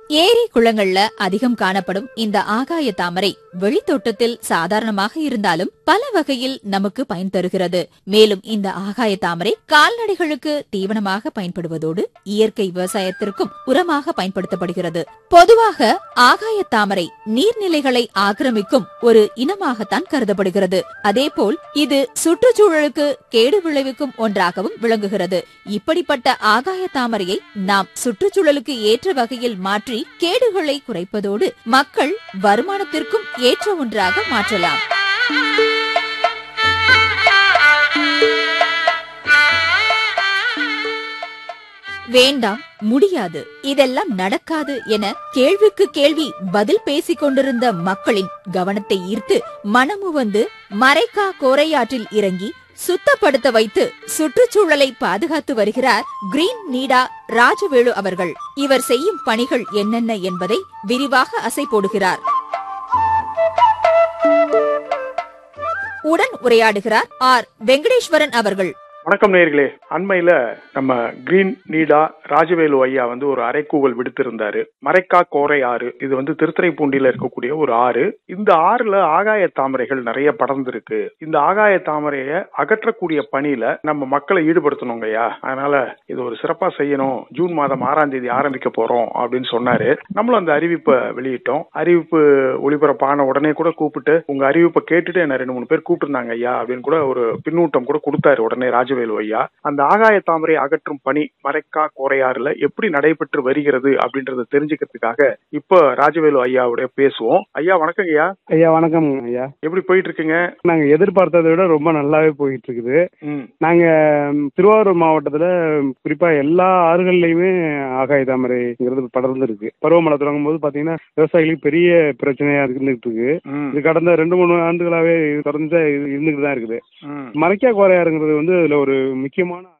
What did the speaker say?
ஏரி குளங்கள்ல அதிகம் காணப்படும் இந்த ஆகாய தாமரை வெளித்தோட்டத்தில் சாதாரணமாக இருந்தாலும் பல வகையில் நமக்கு பயன் தருகிறது மேலும் இந்த ஆகாய தாமரை கால்நடைகளுக்கு தீவனமாக பயன்படுவதோடு இயற்கை விவசாயத்திற்கும் உரமாக பயன்படுத்தப்படுகிறது பொதுவாக ஆகாய தாமரை நீர்நிலைகளை ஆக்கிரமிக்கும் ஒரு இனமாகத்தான் கருதப்படுகிறது அதேபோல் இது சுற்றுச்சூழலுக்கு கேடு விளைவிக்கும் ஒன்றாகவும் விளங்குகிறது இப்படிப்பட்ட ஆகாய தாமரையை நாம் சுற்றுச்சூழலுக்கு ஏற்ற வகையில் மாற்றி கேடுகளை குறைப்பதோடு மக்கள் வருமானத்திற்கும் ஏற்ற ஒன்றாக மாற்றலாம் வேண்டாம் முடியாது இதெல்லாம் நடக்காது என கேள்விக்கு கேள்வி பதில் பேசிக் கொண்டிருந்த மக்களின் கவனத்தை ஈர்த்து மனமு வந்து மரைக்கா கோரையாற்றில் இறங்கி சுத்தப்படுத்த வைத்து சுற்றுச்சூழலை பாதுகாத்து வருகிறார் கிரீன் நீடா ராஜவேலு அவர்கள் இவர் செய்யும் பணிகள் என்னென்ன என்பதை விரிவாக அசை போடுகிறார் உடன் உரையாடுகிறார் ஆர் வெங்கடேஸ்வரன் அவர்கள் வணக்கம் நேயர்களே அண்மையில நம்ம கிரீன் நீடா ராஜவேலு ஐயா வந்து ஒரு அரைக்கூவல் விடுத்திருந்தாரு மரைக்கா கோரை ஆறு இது வந்து திருத்துறைப்பூண்டியில இருக்கக்கூடிய ஒரு ஆறு இந்த ஆறுல ஆகாய தாமரைகள் நிறைய படர்ந்திருக்கு இந்த ஆகாய தாமரையை அகற்றக்கூடிய பணியில நம்ம மக்களை ஈடுபடுத்தணுங்க ஐயா அதனால இது ஒரு சிறப்பா செய்யணும் ஜூன் மாதம் ஆறாம் தேதி ஆரம்பிக்க போறோம் அப்படின்னு சொன்னாரு நம்மளும் அந்த அறிவிப்பை வெளியிட்டோம் அறிவிப்பு ஒளிபரப்பான உடனே கூட கூப்பிட்டு உங்க அறிவிப்பை கேட்டுட்டு என்ன ரெண்டு மூணு பேர் கூப்பிட்டுருந்தாங்க ஐயா அப்படின்னு கூட ஒரு பின்னூட்டம் கூட கொடுத்தாரு உடனே ராஜவேலு ஐயா அந்த ஆகாய தாமரை அகற்றும் பணி மரைக்கா கோரையாறுல எப்படி நடைபெற்று வருகிறது அப்படின்றத தெரிஞ்சுக்கிறதுக்காக இப்போ ராஜவேலு ஐயாவுடைய பேசுவோம் ஐயா வணக்கம் ஐயா ஐயா வணக்கம் ஐயா எப்படி போயிட்டு இருக்குங்க நாங்க எதிர்பார்த்ததை விட ரொம்ப நல்லாவே போயிட்டு இருக்குது ம் நாங்க ம், திருவாரூர் மாவட்டத்துல ம், குறிப்பா எல்லா ஆறுகள்லயுமே ஆகாய தாமரைங்கிறது படர்ந்து இருக்கு பருவமழை தொடங்கும் போது பாத்தீங்கன்னா விவசாயிகளுக்கு பெரிய பிரச்சனையா இருந்துகிட்டு இருக்கு ம் இது கடந்த ரெண்டு மூணு ஆண்டுகளாவே இது தொடர்ந்து இருந்துகிட்டு தான் இருக்குது ம் மறைக்கா கோரையாறுங்கிறது வந்து இதுல ஒரு முக்கியமான